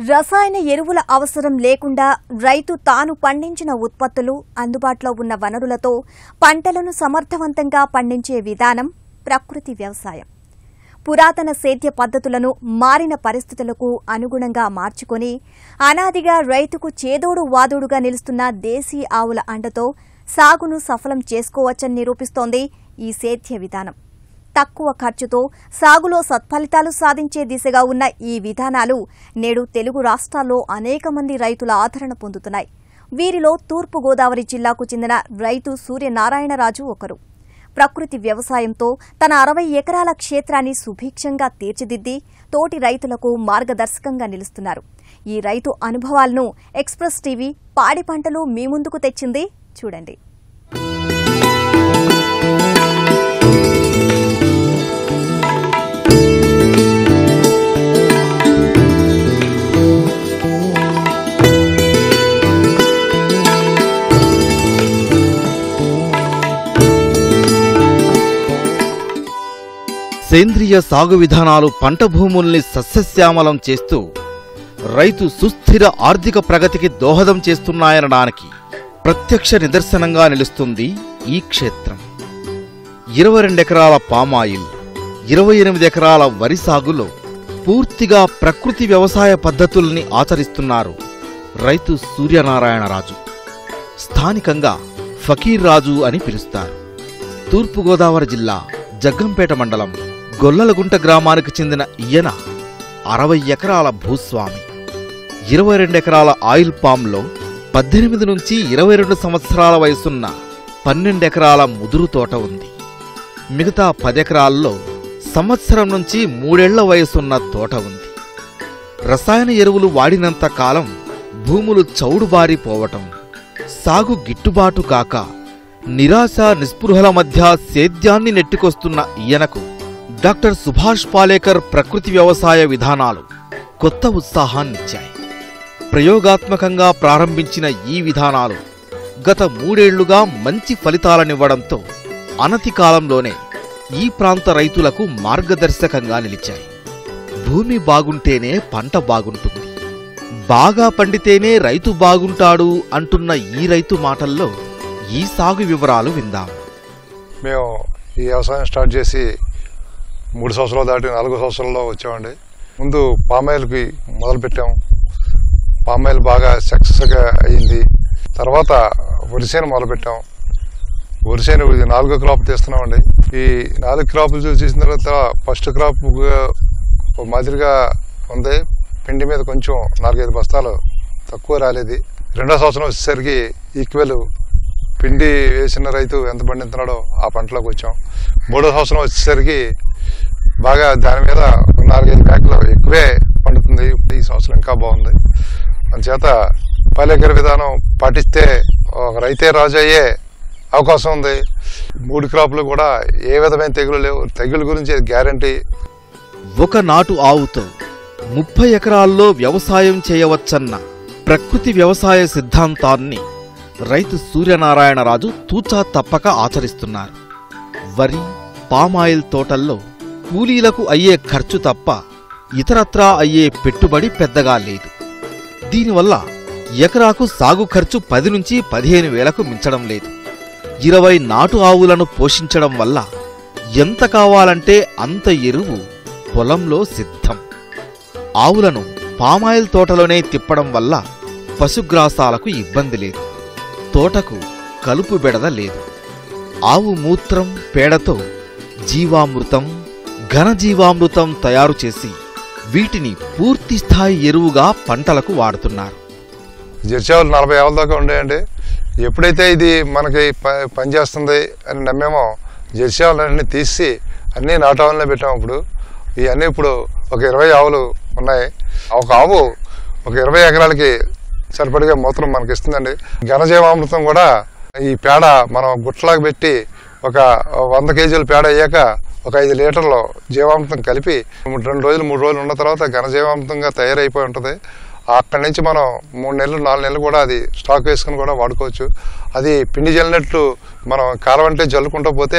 రసాయన ఎరువుల అవసరం లేకుండా రైతు తాను పండించిన ఉత్పత్తులు అందుబాటులో ఉన్న వనరులతో పంటలను సమర్థవంతంగా పండించే విధానం ప్రకృతి వ్యవసాయం పురాతన సేద్య పద్ధతులను మారిన పరిస్థితులకు అనుగుణంగా మార్చుకొని అనాదిగా రైతుకు చేదోడు వాదోడుగా నిలుస్తున్న దేశీ ఆవుల అండతో సాగును సఫలం చేసుకోవచ్చని నిరూపిస్తోంది ఈ సేద్య విధానం తక్కువ ఖర్చుతో సాగులో సత్ఫలితాలు సాధించే దిశగా ఉన్న ఈ విధానాలు నేడు తెలుగు రాష్ట్రాల్లో అనేక మంది రైతుల ఆదరణ పొందుతున్నాయి వీరిలో తూర్పు గోదావరి జిల్లాకు చెందిన రైతు సూర్యనారాయణరాజు ఒకరు ప్రకృతి వ్యవసాయంతో తన అరవై ఎకరాల క్షేత్రాన్ని సుభిక్షంగా తీర్చిదిద్ది తోటి రైతులకు మార్గదర్శకంగా నిలుస్తున్నారు ఈ రైతు అనుభవాలను ఎక్స్ప్రెస్ టీవీ పాడి పంటలు మీ ముందుకు తెచ్చింది చూడండి సేంద్రియ సాగు విధానాలు పంట భూముల్ని సస్యశ్యామలం చేస్తూ రైతు సుస్థిర ఆర్థిక ప్రగతికి దోహదం చేస్తున్నాయనడానికి ప్రత్యక్ష నిదర్శనంగా నిలుస్తుంది ఈ క్షేత్రం ఇరవై రెండెకరాల పామాయిల్ ఇరవై ఎనిమిది ఎకరాల వరి సాగులో పూర్తిగా ప్రకృతి వ్యవసాయ పద్ధతుల్ని ఆచరిస్తున్నారు రైతు సూర్యనారాయణరాజు స్థానికంగా ఫకీర్ రాజు అని పిలుస్తారు తూర్పుగోదావరి జిల్లా జగ్గంపేట మండలం గొల్లలగుంట గ్రామానికి చెందిన ఈయన అరవై ఎకరాల భూస్వామి ఇరవై రెండు ఎకరాల ఆయిల్ పామ్లో పద్దెనిమిది నుంచి ఇరవై రెండు సంవత్సరాల వయసున్న పన్నెండు ఎకరాల ముదురు తోట ఉంది మిగతా పదెకరాల్లో సంవత్సరం నుంచి మూడేళ్ల వయసున్న తోట ఉంది రసాయన ఎరువులు వాడినంత కాలం భూములు చౌడుబారిపోవటం సాగు గిట్టుబాటు కాక నిరాశ నిస్పృహల మధ్య సేద్యాన్ని నెట్టుకొస్తున్న ఈయనకు డాక్టర్ సుభాష్ పాలేకర్ ప్రకృతి వ్యవసాయ విధానాలు కొత్త ఉత్సాహాన్నిచ్చాయి ప్రయోగాత్మకంగా ప్రారంభించిన ఈ విధానాలు గత మూడేళ్లుగా మంచి ఫలితాలనివ్వడంతో అనతి కాలంలోనే ఈ ప్రాంత రైతులకు మార్గదర్శకంగా నిలిచాయి భూమి బాగుంటేనే పంట బాగుంటుంది బాగా పండితేనే రైతు బాగుంటాడు అంటున్న ఈ రైతు మాటల్లో ఈ సాగు వివరాలు విందాం మేము ఈ వ్యవసాయం స్టార్ట్ చేసి మూడు సంవత్సరాలు దాటి నాలుగో సంవత్సరంలో వచ్చామండి ముందు పామాయిల్కి మొదలు పెట్టాము పామాయిల్ బాగా సక్సెస్గా అయ్యింది తర్వాత వరిసేను మొదలు పెట్టాం వరిసేను ఇది నాలుగో క్రాప్ తీస్తున్నామండి ఈ నాలుగు క్రాపులు చేసిన తర్వాత ఫస్ట్ క్రాప్ మాదిరిగా ఉంది పిండి మీద కొంచెం నాలుగైదు బస్తాలు తక్కువ రాలేదు రెండో సంవత్సరం వచ్చేసరికి ఈక్వెల్ పిండి వేసిన రైతు ఎంత పండిస్తున్నాడో ఆ పంటలోకి వచ్చాం మూడో సంవత్సరం వచ్చేసరికి బాగా దాని మీద ఒక నాలుగైదు బ్యాగులు ఎక్కువే పండుతుంది ఈ సంవత్సరం ఇంకా బాగుంది అందుచేత పాలేకర విధానం పాటిస్తే ఒక రైతే రాజు అయ్యే అవకాశం ఉంది మూడు క్రాపులు కూడా ఏ విధమైన తెగులు లేవు తెగులు గురించి గ్యారంటీ ఒక నాటు ఆవుతో ముప్పై ఎకరాల్లో వ్యవసాయం చేయవచ్చన్న ప్రకృతి వ్యవసాయ సిద్ధాంతాన్ని రైతు సూర్యనారాయణరాజు తూచా తప్పక ఆచరిస్తున్నారు వరి పామాయిల్ తోటల్లో కూలీలకు అయ్యే ఖర్చు తప్ప ఇతరత్రా అయ్యే పెట్టుబడి పెద్దగా లేదు దీనివల్ల ఎకరాకు సాగు ఖర్చు పది నుంచి పదిహేను వేలకు మించడం లేదు ఇరవై నాటు ఆవులను పోషించడం వల్ల ఎంత కావాలంటే అంత ఎరువు పొలంలో సిద్ధం ఆవులను పామాయిల్ తోటలోనే తిప్పడం వల్ల పశుగ్రాసాలకు ఇబ్బంది లేదు తోటకు కలుపు బెడద లేదు ఆవు మూత్రం పేడతో జీవామృతం ఘనజీవామృతం తయారు చేసి వీటిని పూర్తి స్థాయి ఎరువుగా పంటలకు వాడుతున్నారు జెర్సావులు నలభై ఆవుల దాకా ఉండేయండి ఎప్పుడైతే ఇది మనకి ప- పనిచేస్తుంది అని నమ్మేమో జెర్సావులన్నీ తీసి అన్నీ నాటావులనే పెట్టాము ఇప్పుడు ఇవన్నీ ఇప్పుడు ఒక ఇరవై ఆవులు ఉన్నాయి ఒక ఆవు ఒక ఇరవై ఎకరాలకి సరిపడిగా మూత్రం మనకి ఇస్తుందండి ఘనజీవామృతం కూడా ఈ పేడ మనం గుట్టలాగా పెట్టి ఒక వంద కేజీల పేడ అయ్యాక ఒక ఐదు లీటర్లు జీవామృతం కలిపి రెండు రోజులు మూడు రోజులు ఉన్న తర్వాత ఘనజీవామృతంగా తయారైపోయి ఉంటుంది అక్కడి నుంచి మనం మూడు నెలలు నాలుగు నెలలు కూడా అది స్టాక్ వేసుకుని కూడా వాడుకోవచ్చు అది పిండి జల్లినట్లు మనం కాలం అంటే జల్లుకుంటూ పోతే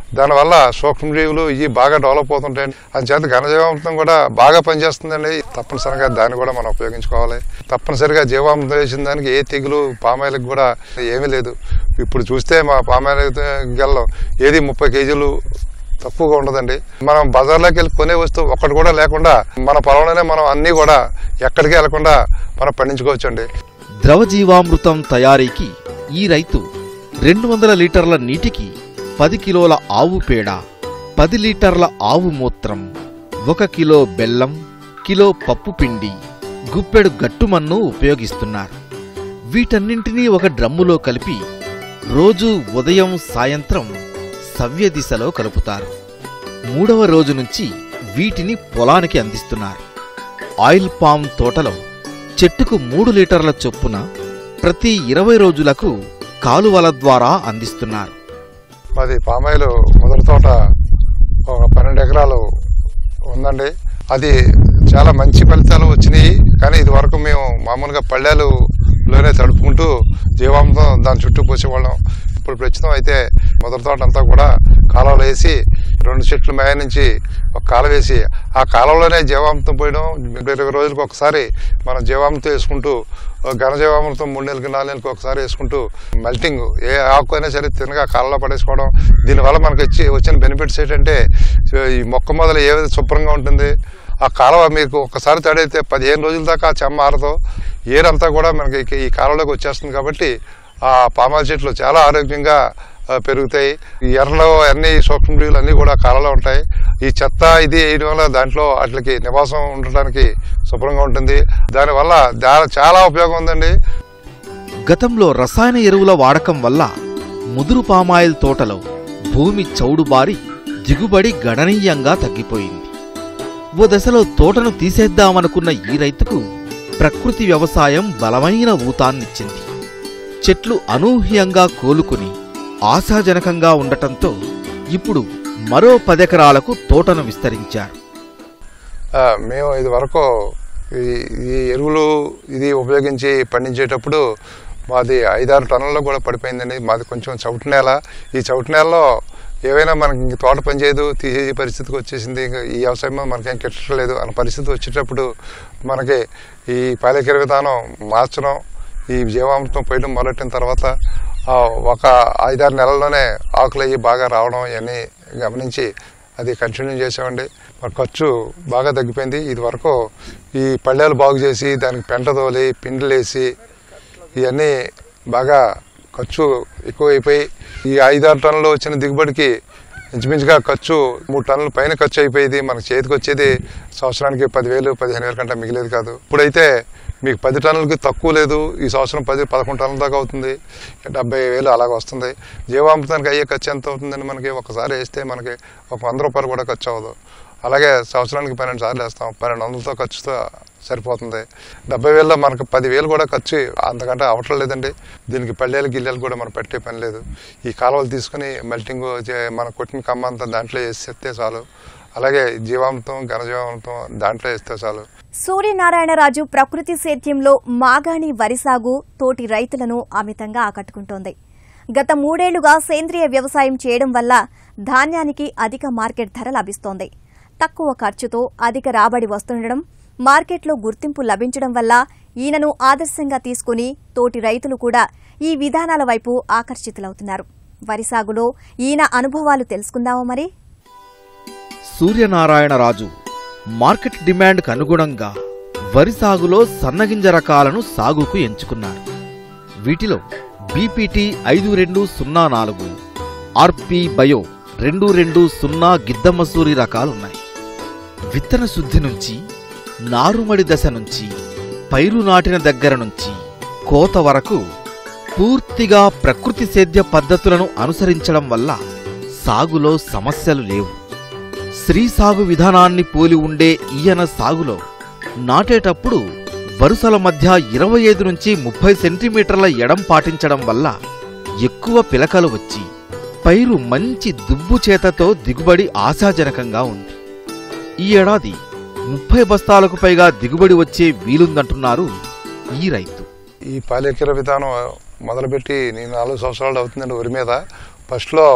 దానివల్ల సూక్ష్మజీవులు ఇవి బాగా డెవలప్ అవుతుంటాయి అందుచేత ఘనజీవామృతం కూడా బాగా పనిచేస్తుందండి తప్పనిసరిగా దాన్ని కూడా మనం ఉపయోగించుకోవాలి తప్పనిసరిగా జీవామృతం వేసిన దానికి ఏ తెగులు పామాయిలకు కూడా ఏమీ లేదు ఇప్పుడు చూస్తే మా పామాయిల గెల్లో ఏది ముప్పై కేజీలు తక్కువగా ఉండదండి మనం బజార్లోకి వెళ్ళి కొనే వస్తువు ఒక్కటి కూడా లేకుండా మన పొలంలోనే మనం అన్నీ కూడా ఎక్కడికి వెళ్లకుండా మనం పండించుకోవచ్చండి ద్రవజీవామృతం తయారీకి ఈ రైతు రెండు వందల లీటర్ల నీటికి పది కిలోల ఆవు పేడ పది లీటర్ల ఆవు మూత్రం ఒక కిలో బెల్లం కిలో పప్పు పిండి గుప్పెడు గట్టుమన్ను ఉపయోగిస్తున్నారు వీటన్నింటినీ ఒక డ్రమ్ములో కలిపి రోజు ఉదయం సాయంత్రం సవ్య దిశలో కలుపుతారు మూడవ రోజు నుంచి వీటిని పొలానికి అందిస్తున్నారు ఆయిల్ పామ్ తోటలో చెట్టుకు మూడు లీటర్ల చొప్పున ప్రతి ఇరవై రోజులకు కాలువల ద్వారా అందిస్తున్నారు మాది పామాయిలు మొదటి తోట ఒక పన్నెండు ఎకరాలు ఉందండి అది చాలా మంచి ఫలితాలు వచ్చినాయి కానీ ఇది వరకు మేము మామూలుగా పళ్ళేలులోనే తడుపుకుంటూ జీవామృతం దాని చుట్టూ పోసేవాళ్ళం ఇప్పుడు ప్రస్తుతం అయితే మొదటి తోట అంతా కూడా కాలువలు వేసి రెండు చెట్ల మేయ నుంచి ఒక కాలువ వేసి ఆ కాలువలోనే జీవామృతం పోయడం ఇరవై రోజులకు ఒకసారి మనం జీవామృతం వేసుకుంటూ ఘన జీవామృతం మూడు నెలలకి నాలుగు నెలలకు ఒకసారి వేసుకుంటూ మెల్టింగ్ ఏ ఆకు అయినా సరే తినగా కాలంలో పడేసుకోవడం దీనివల్ల మనకు వచ్చి వచ్చిన బెనిఫిట్స్ ఏంటంటే ఈ మొక్క మొదలు ఏ విధంగా శుభ్రంగా ఉంటుంది ఆ కాలువ మీకు ఒకసారి తడైతే పదిహేను రోజుల దాకా ఆ చెమ్మ ఆరదు ఏరంతా కూడా మనకి ఈ కాలంలోకి వచ్చేస్తుంది కాబట్టి ఆ పామాల చెట్లు చాలా ఆరోగ్యంగా ఆ, పెరుగుతాయి ఈ ఎర్రలో అన్ని సూక్ష్మజీవులు అన్నీ కూడా కాలలో ఉంటాయి ఈ చెత్త ఇది వేయడం వల్ల దాంట్లో వాటికి నివాసం ఉండటానికి శుభ్రంగా ఉంటుంది దానివల్ల దా- చాలా ఉపయోగం ఉందండి గతంలో రసాయన ఎరువుల వాడకం వల్ల ముదురు పామాయిల్ తోటలో భూమి చౌడుబారి దిగుబడి గణనీయంగా తగ్గిపోయింది ఓ దశలో తోటను తీసేద్దామనుకున్న ఈ రైతుకు ప్రకృతి వ్యవసాయం బలమైన ఊతాన్నిచ్చింది చెట్లు అనూహ్యంగా కోలుకుని ఆశాజనకంగా ఉండటంతో ఇప్పుడు మరో పదెకరాలకు తోటను విస్తరించారు ఆ, మేము ఇది వరకు ఈ ఈ ఎరువులు ఇది ఉపయోగించి పండించేటప్పుడు మాది ఐదారు టన్నుల్లో కూడా పడిపోయిందండి మాది కొంచెం చౌటు నేల ఈ చౌటు నేలలో ఏవైనా మనకి ఇంక తోట పని చేయదు తీసే పరిస్థితికి వచ్చేసింది ఇంకా ఈ వ్యవసాయం మీద మనకేం కిట్టలేదు అన్న పరిస్థితి వచ్చేటప్పుడు మనకి ఈ పాలేకర విధానం మార్చడం ఈ జీవామృతం పోయడం మొదలెట్టిన తర్వాత ఆ, ఒక ఐదారు నెలల్లోనే ఆకులు అయ్యి బాగా రావడం ఇవన్నీ గమనించి అది కంటిన్యూ చేసామండి మరి ఖర్చు బాగా తగ్గిపోయింది ఇది వరకు ఈ పళ్ళేలు బాగు చేసి దానికి పెంట తోలి పిండిలేసి ఇవన్నీ బాగా ఖర్చు ఎక్కువైపోయి ఈ ఐదారు టన్నులు వచ్చిన దిగుబడికి ఇంచుమించుగా ఖర్చు మూడు టన్నుల పైన ఖర్చు అయిపోయేది మనకు చేతికి వచ్చేది సంవత్సరానికి పదివేలు పదిహేను వేల కంటే మిగిలేదు కాదు ఇప్పుడైతే మీకు పది టన్నులకి తక్కువ లేదు ఈ సంవత్సరం పది పదకొండు టన్నుల దాకా అవుతుంది డెబ్బై వేలు అలాగ వస్తుంది జీవామృతానికి అయ్యే ఖర్చు ఎంత అవుతుందండి మనకి ఒకసారి వేస్తే మనకి ఒక వంద రూపాయలు కూడా ఖర్చు అవ్వదు అలాగే సంవత్సరానికి పన్నెండు సార్లు వేస్తాం పన్నెండు వందలతో ఖర్చుతో సరిపోతుంది డెబ్బై వేలలో మనకు పదివేలు కూడా ఖర్చు అంతకంటే అవటం లేదండి దీనికి పల్లెలు గిల్లెలు కూడా మనం పెట్టే పని లేదు ఈ కాలువలు తీసుకుని మెల్టింగ్ చే- మన కొట్టిన కమ్మ అంతా దాంట్లో వేసేస్తే చాలు అలాగే జీవామృతం ఘనజీవామృతం దాంట్లో వేస్తే చాలు సూర్యనారాయణరాజు ప్రకృతి సేద్యంలో మాగాణి వరి సాగు తోటి రైతులను అమితంగా ఆకట్టుకుంటోంది గత మూడేళ్లుగా సేంద్రియ వ్యవసాయం చేయడం వల్ల ధాన్యానికి అధిక మార్కెట్ ధర లభిస్తోంది తక్కువ ఖర్చుతో అధిక రాబడి వస్తుండడం మార్కెట్లో గుర్తింపు లభించడం వల్ల ఈయనను ఆదర్శంగా తీసుకుని తోటి రైతులు కూడా ఈ విధానాల వైపు ఆకర్షితులవుతున్నారు వరి సాగులో ఈయన అనుభవాలు తెలుసుకుందామా మరి సూర్యనారాయణరాజు మార్కెట్ డిమాండ్కు అనుగుణంగా వరి సాగులో సన్నగింజ రకాలను సాగుకు ఎంచుకున్నారు వీటిలో బీపీటీ ఐదు రెండు సున్నా నాలుగు ఆర్పి బయో రెండు రెండు సున్నా గిద్దమసూరి రకాలున్నాయి విత్తన శుద్ధి నుంచి నారుమడి దశ నుంచి పైరు నాటిన దగ్గర నుంచి కోత వరకు పూర్తిగా ప్రకృతి సేద్య పద్ధతులను అనుసరించడం వల్ల సాగులో సమస్యలు లేవు శ్రీ సాగు విధానాన్ని పోలి ఉండే ఈయన సాగులో నాటేటప్పుడు వరుసల మధ్య ఇరవై ఐదు నుంచి ముప్పై సెంటీమీటర్ల ఎడం పాటించడం వల్ల ఎక్కువ పిలకలు వచ్చి పైరు మంచి దుబ్బు చేతతో దిగుబడి ఆశాజనకంగా ఉంది ఈ ఏడాది ముప్పై బస్తాలకు పైగా దిగుబడి వచ్చే వీలుందంటున్నారు ఈ రైతు ఈ పాలేకర విధానం మొదలుపెట్టి నేను నాలుగు సంవత్సరాలు అవుతుందండి వరి మీద ఫస్ట్లో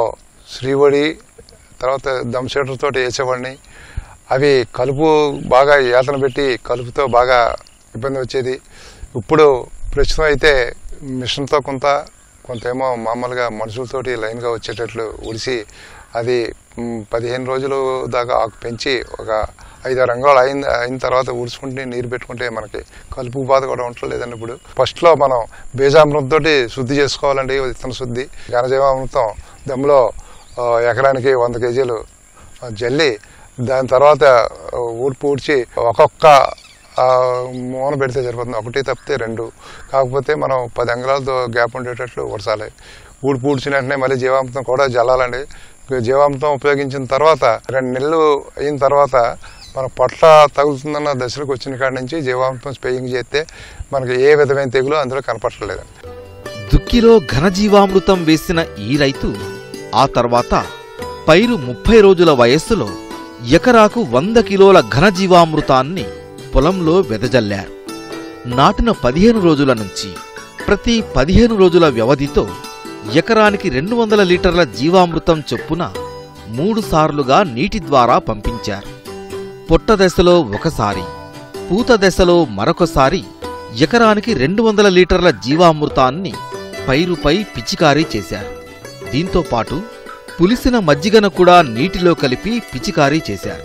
శ్రీవడి తర్వాత దమ్ షీటర్ తోటి వేసేవాడిని అవి కలుపు బాగా ఏతన పెట్టి కలుపుతో బాగా ఇబ్బంది వచ్చేది ఇప్పుడు ప్రస్తుతం అయితే మిషన్తో కొంత కొంతేమో మామూలుగా మనుషులతోటి లైన్గా వచ్చేటట్లు ఉడిసి అది మ్, పదిహేను రోజులు దాకా ఆకు పెంచి ఒక ఐదారు అంగాలు అయిన అయిన తర్వాత ఉడుచుకుంటే నీరు పెట్టుకుంటే మనకి కలుపు బాధ కూడా ఉండలేదండి ఇప్పుడు ఫస్ట్లో మనం బీజామృతంతో శుద్ధి చేసుకోవాలండి విత్తన శుద్ధి ఘనజీవామృతం దమ్ములో ఆ, ఎకరానికి వంద కేజీలు ఆ, జల్లి దాని తర్వాత ఆ, ఊడ్పు ఊడ్చి ఒక్కొక్క ఆ, మూన పెడితే సరిపోతుంది ఒకటి తప్పితే రెండు కాకపోతే మనం పది అంగుళాలతో గ్యాప్ ఉండేటట్లు ఉడసాలి ఊడ్పు ఊడ్చిన వెంటనే మళ్ళీ జీవామృతం కూడా జల్లాలండి జీవామృతం ఉపయోగించిన తర్వాత రెండు నెలలు అయిన తర్వాత మన పొట్ల తగులుతుందన్న దశలకు వచ్చిన కాడి నుంచి జీవామృతం స్ప్రేయింగ్ చేస్తే మనకి ఏ విధమైన తెగులు అందులో కనపడలేదు దుక్కిలో ఘనజీవామృతం వేసిన ఈ రైతు ఆ తర్వాత పైరు ముప్పై రోజుల వయస్సులో ఎకరాకు వంద కిలోల ఘనజీవామృతాన్ని పొలంలో వెదజల్లారు నాటిన పదిహేను రోజుల నుంచి ప్రతి పదిహేను రోజుల వ్యవధితో ఎకరానికి రెండు వందల లీటర్ల జీవామృతం చొప్పున మూడు సార్లుగా నీటి ద్వారా పంపించారు పొట్ట దశలో ఒకసారి పూత దశలో మరొకసారి ఎకరానికి రెండు వందల లీటర్ల జీవామృతాన్ని పైరుపై పిచికారీ చేశారు దీంతో పాటు పులిసిన మజ్జిగను కూడా నీటిలో కలిపి పిచికారీ చేశారు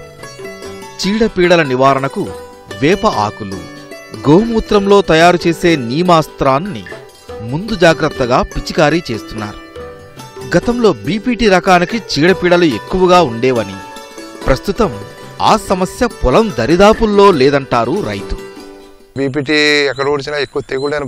చీడపీడల నివారణకు వేప ఆకులు గోమూత్రంలో తయారు చేసే నీమాస్త్రాన్ని ముందు జాగ్రత్తగా పిచికారీ చేస్తున్నారు గతంలో బీపీటీ రకానికి చీడపీడలు ఎక్కువగా ఉండేవని ప్రస్తుతం ఆ సమస్య పొలం దరిదాపుల్లో లేదంటారు రైతు బీపీటీ ఎక్కడ ఊడ్చినా ఎక్కువ తెగుళ్ళని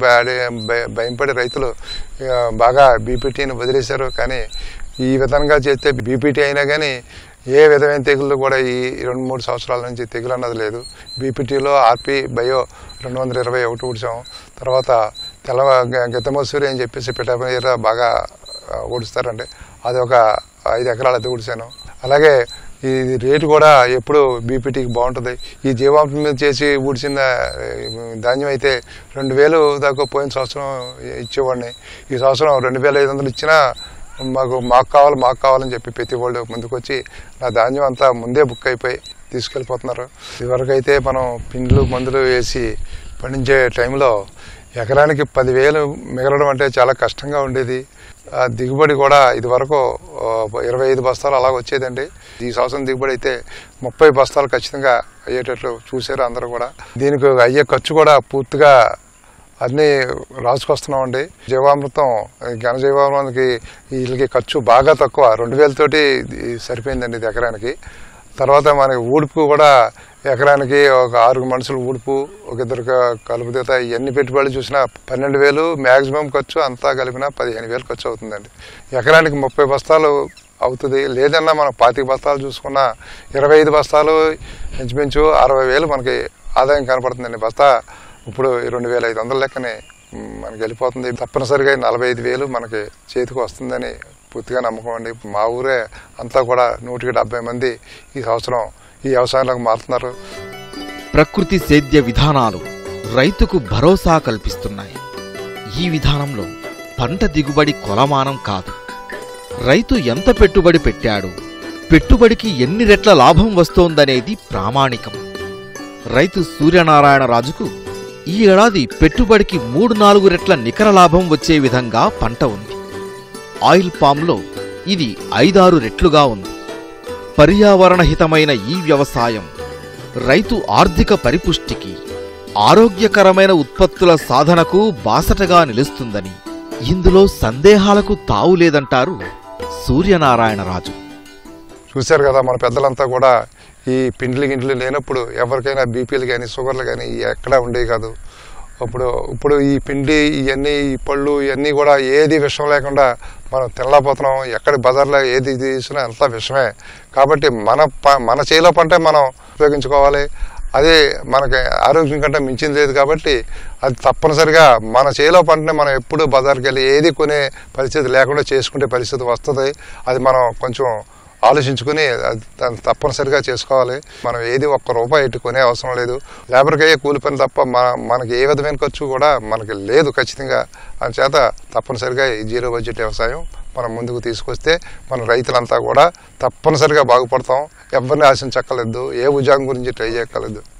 భయంపడి రైతులు ఆ, బాగా బీపీటీని వదిలేశారు కానీ ఈ విధంగా చేస్తే బీపీటీ అయినా కానీ ఏ విధమైన తెగుళ్ళు కూడా ఈ రెండు మూడు సంవత్సరాల నుంచి తెగులు అన్నది లేదు బీపీటీలో ఆర్పి బయో రెండు వందల ఇరవై ఒకటి ఊడ్చాం తర్వాత తెల్ల గతమసూరి అని చెప్పేసి పిఠాపనీర బాగా ఆ, ఊడుస్తారండి అది ఒక ఐదు ఎకరాలు అది ఊడిశాను అలాగే ఈ రేటు కూడా ఎప్పుడు బీపీటీకి బాగుంటుంది ఈ జీవామృతం మీద చేసి ఊడిచిన ఆ, ధాన్యం అయితే రెండు వేలు దాకా పోయిన సంవత్సరం ఇచ్చేవాడిని ఈ సంవత్సరం రెండు వేల ఐదు వందలు ఇచ్చినా మాకు మాకు కావాలి మాకు కావాలని చెప్పి ప్రతి వాళ్ళు ముందుకొచ్చి నా ధాన్యం అంతా ముందే బుక్ అయిపోయి తీసుకెళ్ళిపోతున్నారు ఇదివరకు అయితే మనం పిండ్లు మందులు వేసి పండించే టైంలో ఎకరానికి పదివేలు మిగలడం అంటే చాలా కష్టంగా ఉండేది ఆ దిగుబడి కూడా ఇది వరకు ఇరవై ఐదు బస్తాలు అలా వచ్చేదండి ఈ సంవత్సరం దిగుబడి అయితే ముప్పై బస్తాలు ఖచ్చితంగా అయ్యేటట్లు చూశారు అందరూ కూడా దీనికి అయ్యే ఖర్చు కూడా పూర్తిగా అన్నీ రాసుకొస్తున్నామండి జీవామృతం ఈ ఘన జీవామృతానికి వీళ్ళకి ఖర్చు బాగా తక్కువ రెండు వేలతోటి ఇది సరిపోయిందండి ఇది ఎకరానికి తర్వాత మనకి ఊడుపు కూడా ఎకరానికి ఒక ఆరు మనుషులు ఊడుపు ఒక ఇద్దరు క- కలుపుతీత ఇవన్నీ పెట్టుబడులు చూసినా పన్నెండు వేలు మ్యాక్సిమం ఖర్చు అంతా కలిపినా పదిహేను వేలు ఖర్చు అవుతుందండి ఎకరానికి ముప్పై బస్తాలు అవుతుంది లేదన్నా మనం పాతిక బస్తాలు చూసుకున్నా ఇరవై ఐదు బస్తాలు ఇంచుమించు అరవై వేలు మనకి ఆదాయం కనపడుతుందండి బస్తా ఇప్పుడు రెండు వేల ఐదు వందల లెక్కనే మ్, మనకి వెళ్ళిపోతుంది తప్పనిసరిగా ఈ నలభై ఐదు వేలు మనకి చేతికి వస్తుందని పూర్తిగా నమ్మకం అండి మా ఊరే అంతా కూడా నూటికి డెబ్బై మంది ఈ సంవత్సరం ఈ వ్యవసాయంలోకి మారుతున్నారు ప్రకృతి సేద్య విధానాలు రైతుకు భరోసా కల్పిస్తున్నాయి ఈ విధానంలో పంట దిగుబడి కొలమానం కాదు రైతు ఎంత పెట్టుబడి పెట్టాడు పెట్టుబడికి ఎన్ని రెట్ల లాభం వస్తోందనేది ప్రామాణికం రైతు సూర్యనారాయణ రాజుకు ఈ ఏడాది పెట్టుబడికి మూడు నాలుగు రెట్ల నికర లాభం వచ్చే విధంగా పంట ఉంది ఆయిల్ పామ్లో ఇది ఐదారు రెట్లుగా ఉంది పర్యావరణ హితమైన ఈ వ్యవసాయం రైతు ఆర్థిక పరిపుష్టికి ఆరోగ్యకరమైన ఉత్పత్తుల సాధనకు బాసటగా నిలుస్తుందని ఇందులో సందేహాలకు తావు లేదంటారు సూర్యనారాయణరాజు చూశారు కదా మన పెద్దలంతా కూడా ఈ పిండ్లు గిండ్లు లేనప్పుడు ఎవరికైనా బీపీలు కానీ షుగర్లు కానీ ఎక్కడా ఉండేవి కాదు ఇప్పుడు ఇప్పుడు ఈ పిండి ఇవన్నీ ఈ పళ్ళు ఇవన్నీ కూడా ఏది విషం లేకుండా మనం తినలేకపోతున్నాం ఎక్కడ బజార్లో ఏది తీసినా అంతా విషమే కాబట్టి మన ప- మన చేలో పంటే మనం ఉపయోగించుకోవాలి అది మనకి ఆరోగ్యం కంటే మించింది లేదు కాబట్టి అది తప్పనిసరిగా మన చేలో పంటని మనం ఎప్పుడు బజార్కి వెళ్ళి ఏది కొనే పరిస్థితి లేకుండా చేసుకునే పరిస్థితి వస్తుంది అది మనం కొంచెం ఆలోచించుకుని అది దాన్ని తప్పనిసరిగా చేసుకోవాలి మనం ఏది ఒక్క రూపాయి ఇటు కొనే అవసరం లేదు లేబర్కి అయ్యే కూలి పని తప్ప మన మనకి ఏ విధమైన ఖర్చు కూడా మనకి లేదు ఖచ్చితంగా చేత తప్పనిసరిగా ఈ జీరో బడ్జెట్ వ్యవసాయం మనం ముందుకు తీసుకొస్తే మన రైతులంతా కూడా తప్పనిసరిగా బాగుపడతాం ఎవరిని ఆశించక్కర్లేదు ఏ ఉద్యోగం గురించి ట్రై చేయక్కర్లేదు